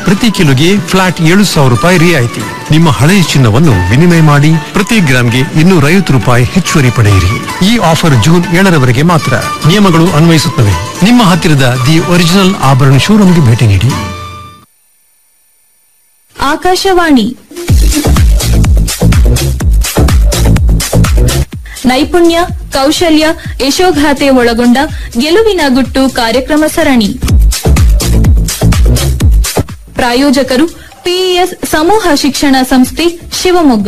ಪ್ರತಿ ಕಿಲೋಗೆ ಫ್ಲಾಟ್ ಏಳು ಸಾವಿರ ರೂಪಾಯಿ ರಿಯಾಯಿತಿ ನಿಮ್ಮ ಹಳೆಯ ಚಿನ್ನವನ್ನು ವಿನಿಮಯ ಮಾಡಿ ಪ್ರತಿ ಗ್ರಾಂಗೆ ಇನ್ನೂರ ಐವತ್ತು ರೂಪಾಯಿ ಹೆಚ್ಚುವರಿ ಪಡೆಯಿರಿ ಈ ಆಫರ್ ಜೂನ್ ಏಳರವರೆಗೆ ಮಾತ್ರ ನಿಯಮಗಳು ಅನ್ವಯಿಸುತ್ತವೆ ನಿಮ್ಮ ಹತ್ತಿರದ ದಿ ಒರಿಜಿನಲ್ ಆಭರಣ ಶೋರೂಮ್ಗೆ ಭೇಟಿ ನೀಡಿ ಆಕಾಶವಾಣಿ ನೈಪುಣ್ಯ ಕೌಶಲ್ಯ ಯಶೋಗಾಥೆ ಒಳಗೊಂಡ ಗೆಲುವಿನ ಗುಟ್ಟು ಕಾರ್ಯಕ್ರಮ ಸರಣಿ ಪ್ರಾಯೋಜಕರು ಪಿಇಎಸ್ ಸಮೂಹ ಶಿಕ್ಷಣ ಸಂಸ್ಥೆ ಶಿವಮೊಗ್ಗ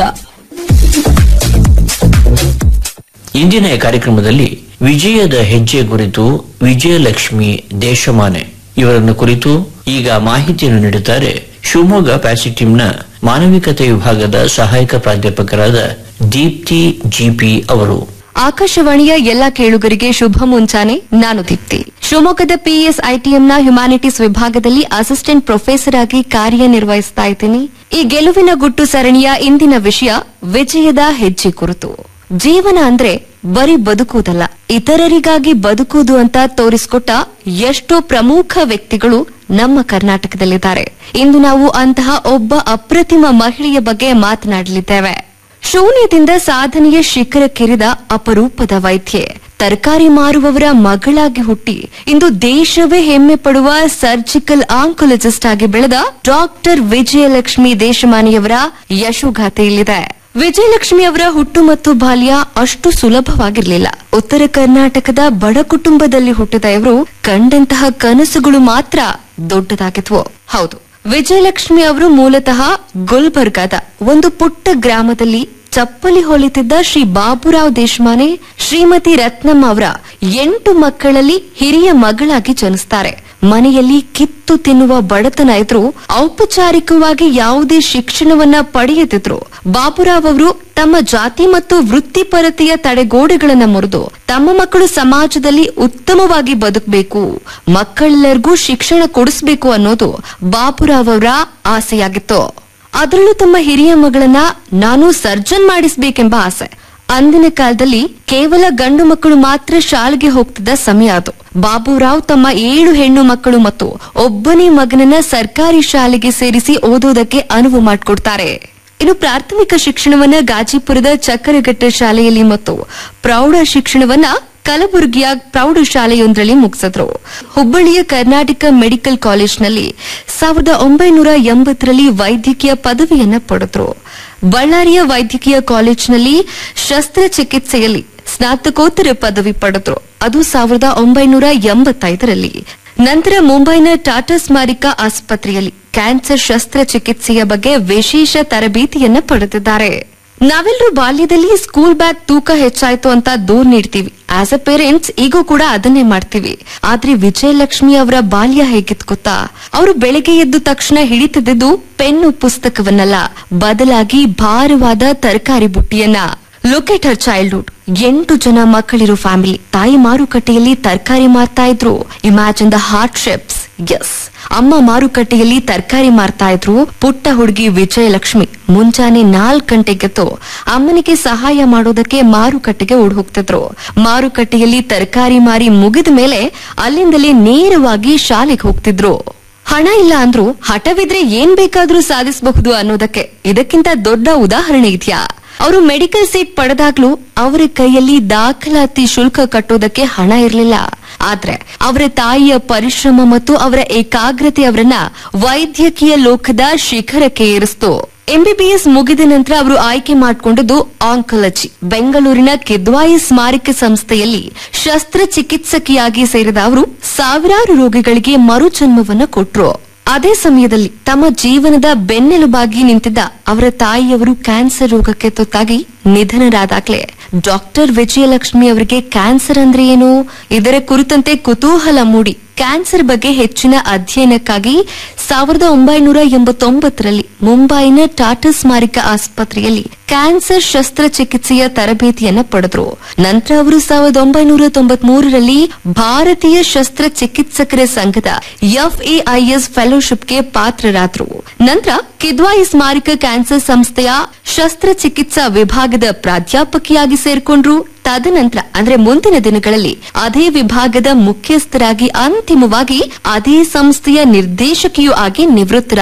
ಇಂದಿನ ಈ ಕಾರ್ಯಕ್ರಮದಲ್ಲಿ ವಿಜಯದ ಹೆಜ್ಜೆ ಕುರಿತು ವಿಜಯಲಕ್ಷ್ಮಿ ದೇಶಮಾನೆ ಇವರನ್ನು ಕುರಿತು ಈಗ ಮಾಹಿತಿಯನ್ನು ನೀಡುತ್ತಾರೆ ಶಿವಮೊಗ್ಗ ಪ್ಯಾಸಿಟಿಮ್ನ ಮಾನವಿಕತೆ ವಿಭಾಗದ ಸಹಾಯಕ ಪ್ರಾಧ್ಯಾಪಕರಾದ ದೀಪ್ತಿ ಜಿಪಿ ಅವರು ಆಕಾಶವಾಣಿಯ ಎಲ್ಲ ಕೇಳುಗರಿಗೆ ಶುಭ ಮುಂಚಾನೆ ನಾನು ದೀಪ್ತಿ ಶಿವಮೊಗ್ಗದ ಪಿಎಸ್ ಐಟಿಎಂನ ಹ್ಯುಮ್ಯಾನಿಟೀಸ್ ವಿಭಾಗದಲ್ಲಿ ಅಸಿಸ್ಟೆಂಟ್ ಪ್ರೊಫೆಸರ್ ಆಗಿ ಕಾರ್ಯನಿರ್ವಹಿಸ್ತಾ ಇದ್ದೀನಿ ಈ ಗೆಲುವಿನ ಗುಟ್ಟು ಸರಣಿಯ ಇಂದಿನ ವಿಷಯ ವಿಜಯದ ಹೆಜ್ಜೆ ಕುರಿತು ಜೀವನ ಅಂದ್ರೆ ಬರೀ ಬದುಕುವುದಲ್ಲ ಇತರರಿಗಾಗಿ ಬದುಕುವುದು ಅಂತ ತೋರಿಸಿಕೊಟ್ಟ ಎಷ್ಟೋ ಪ್ರಮುಖ ವ್ಯಕ್ತಿಗಳು ನಮ್ಮ ಕರ್ನಾಟಕದಲ್ಲಿದ್ದಾರೆ ಇಂದು ನಾವು ಅಂತಹ ಒಬ್ಬ ಅಪ್ರತಿಮ ಮಹಿಳೆಯ ಬಗ್ಗೆ ಮಾತನಾಡಲಿದ್ದೇವೆ ಶೂನ್ಯದಿಂದ ಸಾಧನೆಯ ಶಿಖರಕ್ಕಿರಿದ ಅಪರೂಪದ ವೈದ್ಯೆ ತರಕಾರಿ ಮಾರುವವರ ಮಗಳಾಗಿ ಹುಟ್ಟಿ ಇಂದು ದೇಶವೇ ಹೆಮ್ಮೆ ಪಡುವ ಸರ್ಜಿಕಲ್ ಆಂಕೊಲಜಿಸ್ಟ್ ಆಗಿ ಬೆಳೆದ ಡಾಕ್ಟರ್ ವಿಜಯಲಕ್ಷ್ಮಿ ದೇಶಮಾನಿಯವರ ಯಶೋಗಾಥೆ ಇಲ್ಲಿದೆ ವಿಜಯಲಕ್ಷ್ಮಿ ಅವರ ಹುಟ್ಟು ಮತ್ತು ಬಾಲ್ಯ ಅಷ್ಟು ಸುಲಭವಾಗಿರಲಿಲ್ಲ ಉತ್ತರ ಕರ್ನಾಟಕದ ಬಡ ಕುಟುಂಬದಲ್ಲಿ ಹುಟ್ಟಿದ ಇವರು ಕಂಡಂತಹ ಕನಸುಗಳು ಮಾತ್ರ ದೊಡ್ಡದಾಗಿದ್ವು ಹೌದು ವಿಜಯಲಕ್ಷ್ಮಿ ಅವರು ಮೂಲತಃ ಗುಲ್ಬರ್ಗಾದ ಒಂದು ಪುಟ್ಟ ಗ್ರಾಮದಲ್ಲಿ ಚಪ್ಪಲಿ ಹೊಲಿತಿದ್ದ ಶ್ರೀ ಬಾಬುರಾವ್ ದೇಶಮಾನೆ ಶ್ರೀಮತಿ ರತ್ನಮ್ಮ ಅವರ ಎಂಟು ಮಕ್ಕಳಲ್ಲಿ ಹಿರಿಯ ಮಗಳಾಗಿ ಜನಿಸ್ತಾರೆ ಮನೆಯಲ್ಲಿ ಕಿತ್ತು ತಿನ್ನುವ ಬಡತನ ಇದ್ರು ಔಪಚಾರಿಕವಾಗಿ ಯಾವುದೇ ಶಿಕ್ಷಣವನ್ನ ಪಡೆಯದಿದ್ರು ಬಾಬುರಾವ್ ಅವರು ತಮ್ಮ ಜಾತಿ ಮತ್ತು ವೃತ್ತಿಪರತೆಯ ತಡೆಗೋಡೆಗಳನ್ನ ಮುರಿದು ತಮ್ಮ ಮಕ್ಕಳು ಸಮಾಜದಲ್ಲಿ ಉತ್ತಮವಾಗಿ ಬದುಕಬೇಕು ಮಕ್ಕಳೆಲ್ಲರಿಗೂ ಶಿಕ್ಷಣ ಕೊಡಿಸಬೇಕು ಅನ್ನೋದು ಬಾಬುರಾವ್ ಅವರ ಆಸೆಯಾಗಿತ್ತು ಅದರಲ್ಲೂ ತಮ್ಮ ಹಿರಿಯ ಮಗಳನ್ನ ನಾನು ಸರ್ಜನ್ ಮಾಡಿಸ್ಬೇಕೆಂಬ ಆಸೆ ಅಂದಿನ ಕಾಲದಲ್ಲಿ ಕೇವಲ ಗಂಡು ಮಕ್ಕಳು ಮಾತ್ರ ಶಾಲೆಗೆ ಹೋಗ್ತಿದ್ದ ಸಮಯ ಅದು ಬಾಬುರಾವ್ ತಮ್ಮ ಏಳು ಹೆಣ್ಣು ಮಕ್ಕಳು ಮತ್ತು ಒಬ್ಬನೇ ಮಗನನ್ನ ಸರ್ಕಾರಿ ಶಾಲೆಗೆ ಸೇರಿಸಿ ಓದೋದಕ್ಕೆ ಅನುವು ಮಾಡಿಕೊಡ್ತಾರೆ ಇನ್ನು ಪ್ರಾಥಮಿಕ ಶಿಕ್ಷಣವನ್ನ ಗಾಜಿಪುರದ ಚಕ್ಕರಘಟ್ಟ ಶಾಲೆಯಲ್ಲಿ ಮತ್ತು ಪ್ರೌಢ ಶಿಕ್ಷಣವನ್ನ ಕಲಬುರಗಿಯ ಪ್ರೌಢಶಾಲೆಯೊಂದರಲ್ಲಿ ಮುಗಿಸಿದ್ರು ಹುಬ್ಬಳ್ಳಿಯ ಕರ್ನಾಟಕ ಮೆಡಿಕಲ್ ಕಾಲೇಜ್ನಲ್ಲಿ ಸಾವಿರದ ಒಂಬೈನೂರ ಎಂಬತ್ತರಲ್ಲಿ ವೈದ್ಯಕೀಯ ಪದವಿಯನ್ನ ಪಡೆದ್ರು ಬಳ್ಳಾರಿಯ ವೈದ್ಯಕೀಯ ಕಾಲೇಜಿನಲ್ಲಿ ಶಸ್ತ್ರಚಿಕಿತ್ಸೆಯಲ್ಲಿ ಸ್ನಾತಕೋತ್ತರ ಪದವಿ ಪಡೆದ್ರು ಅದು ಸಾವಿರದ ಒಂಬೈನೂರ ಎಂಬತ್ತೈದರಲ್ಲಿ ನಂತರ ಮುಂಬೈನ ಟಾಟಾ ಸ್ಮಾರಕ ಆಸ್ಪತ್ರೆಯಲ್ಲಿ ಕ್ಯಾನ್ಸರ್ ಶಸ್ತ್ರಚಿಕಿತ್ಸೆಯ ಬಗ್ಗೆ ವಿಶೇಷ ತರಬೇತಿಯನ್ನ ಪಡೆದಿದ್ದಾರೆ ನಾವೆಲ್ಲರೂ ಬಾಲ್ಯದಲ್ಲಿ ಸ್ಕೂಲ್ ಬ್ಯಾಗ್ ತೂಕ ಹೆಚ್ಚಾಯ್ತು ಅಂತ ದೂರ್ ನೀಡ್ತೀವಿ ಆಸ್ ಅ ಪೇರೆಂಟ್ಸ್ ಈಗೂ ಕೂಡ ಅದನ್ನೇ ಮಾಡ್ತೀವಿ ಆದ್ರೆ ವಿಜಯಲಕ್ಷ್ಮಿ ಅವರ ಬಾಲ್ಯ ಹೇಗಿತ್ತು ಗೊತ್ತಾ ಅವರು ಬೆಳಗ್ಗೆ ಎದ್ದ ತಕ್ಷಣ ಹಿಡಿತಿದ್ದು ಪೆನ್ನು ಪುಸ್ತಕವನ್ನಲ್ಲ ಬದಲಾಗಿ ಭಾರವಾದ ತರಕಾರಿ ಬುಟ್ಟಿಯನ್ನ ಲುಕ್ ಎಟ್ ಹರ್ ಚೈಲ್ಡ್ಹುಡ್ ಎಂಟು ಜನ ಮಕ್ಕಳಿರೋ ಫ್ಯಾಮಿಲಿ ತಾಯಿ ಮಾರುಕಟ್ಟೆಯಲ್ಲಿ ತರಕಾರಿ ಮಾರ್ತಾ ಇದ್ರು imagine the heart shapes as ಅಮ್ಮ ಮಾರುಕಟ್ಟೆಯಲ್ಲಿ ತರಕಾರಿ ಮಾರ್ತಾ ಇದ್ರು ಪುಟ್ಟ ಹುಡುಗಿ ವಿಜಯಲಕ್ಷ್ಮಿ ಮುಂಜಾನೆ ನಾಲ್ಕು ಗಂಟೆಗೆದ್ದು ಅಮ್ಮನಿಗೆ ಸಹಾಯ ಮಾಡೋದಕ್ಕೆ ಮಾರುಕಟ್ಟೆಗೆ ಓಡ್ ಹೋಗ್ತಿದ್ರು ಮಾರುಕಟ್ಟೆಯಲ್ಲಿ ತರಕಾರಿ ಮಾರಿ ಮುಗಿದ ಮೇಲೆ ಅಲ್ಲಿಂದಲೇ ನೇರವಾಗಿ ಶಾಲೆಗೆ ಹೋಗ್ತಿದ್ರು ಹಣ ಇಲ್ಲ ಅಂದ್ರೂ ಹಠವಿದ್ರೆ ಏನ್ ಬೇಕಾದ್ರೂ ಸಾಧಿಸಬಹುದು ಅನ್ನೋದಕ್ಕೆ ಇದಕ್ಕಿಂತ ದೊಡ್ಡ ಉದಾಹರಣೆ ಇದೆಯಾ ಅವರು ಮೆಡಿಕಲ್ ಸೀಟ್ ಪಡೆದಾಗ್ಲೂ ಅವರ ಕೈಯಲ್ಲಿ ದಾಖಲಾತಿ ಶುಲ್ಕ ಕಟ್ಟೋದಕ್ಕೆ ಹಣ ಇರಲಿಲ್ಲ ಆದ್ರೆ ಅವರ ತಾಯಿಯ ಪರಿಶ್ರಮ ಮತ್ತು ಅವರ ಏಕಾಗ್ರತೆ ಅವರನ್ನ ವೈದ್ಯಕೀಯ ಲೋಕದ ಶಿಖರಕ್ಕೆ ಏರಿಸ್ತು ಎಂಬಿಬಿಎಸ್ ಮುಗಿದ ನಂತರ ಅವರು ಆಯ್ಕೆ ಮಾಡಿಕೊಂಡಿದ್ದು ಆಂಕಾಲಜಿ ಬೆಂಗಳೂರಿನ ಕಿದ್ವಾಯಿ ಸ್ಮಾರಕ ಸಂಸ್ಥೆಯಲ್ಲಿ ಶಸ್ತ್ರಚಿಕಿತ್ಸಕಿಯಾಗಿ ಸೇರಿದ ಅವರು ಸಾವಿರಾರು ರೋಗಿಗಳಿಗೆ ಮರುಜನ್ಮವನ್ನ ಕೊಟ್ರು ಅದೇ ಸಮಯದಲ್ಲಿ ತಮ್ಮ ಜೀವನದ ಬೆನ್ನೆಲುಬಾಗಿ ನಿಂತಿದ್ದ ಅವರ ತಾಯಿಯವರು ಕ್ಯಾನ್ಸರ್ ರೋಗಕ್ಕೆ ತುತ್ತಾಗಿ ನಿಧನರಾದಾಗ್ಲೇ ಡಾಕ್ಟರ್ ವಿಜಯಲಕ್ಷ್ಮಿ ಅವರಿಗೆ ಕ್ಯಾನ್ಸರ್ ಅಂದ್ರೆ ಏನು ಇದರ ಕುರಿತಂತೆ ಕುತೂಹಲ ಮೂಡಿ ಕ್ಯಾನ್ಸರ್ ಬಗ್ಗೆ ಹೆಚ್ಚಿನ ಅಧ್ಯಯನಕ್ಕಾಗಿ ಸಾವಿರದ ಒಂಬೈನೂರ ಎಂಬತ್ತೊಂಬತ್ತರಲ್ಲಿ ಮುಂಬೈನ ಟಾಟಾ ಸ್ಮಾರಕ ಆಸ್ಪತ್ರೆಯಲ್ಲಿ ಕ್ಯಾನ್ಸರ್ ಶಸ್ತ್ರಚಿಕಿತ್ಸೆಯ ತರಬೇತಿಯನ್ನ ಪಡೆದ್ರು ನಂತರ ಅವರು ಸಾವಿರದ ಒಂಬೈನೂರ ತೊಂಬತ್ಮೂರರಲ್ಲಿ ಭಾರತೀಯ ಶಸ್ತ್ರಚಿಕಿತ್ಸಕರ ಸಂಘದ ಎಫ್ಎಐಎಸ್ ಫೆಲೋಶಿಪ್ಗೆ ಪಾತ್ರರಾದ್ರು ನಂತರ ಕಿದ್ವಾಯಿ ಸ್ಮಾರಕ ಕ್ಯಾನ್ಸರ್ ಸಂಸ್ಥೆಯ ಶಸ್ತ್ರಚಿಕಿತ್ಸಾ ವಿಭಾಗದ ಪ್ರಾಧ್ಯಾಪಕಿಯಾಗಿ ಸೇರ್ಕೊಂಡ್ರು ತದನಂತರ ಅಂದ್ರೆ ಮುಂದಿನ ದಿನಗಳಲ್ಲಿ ಅದೇ ವಿಭಾಗದ ಮುಖ್ಯಸ್ಥರಾಗಿ ಅಂತಿಮವಾಗಿ ಅದೇ ಸಂಸ್ಥೆಯ ನಿರ್ದೇಶಕಿಯೂ ಆಗಿ ನಿವೃತ್ತರಾದರು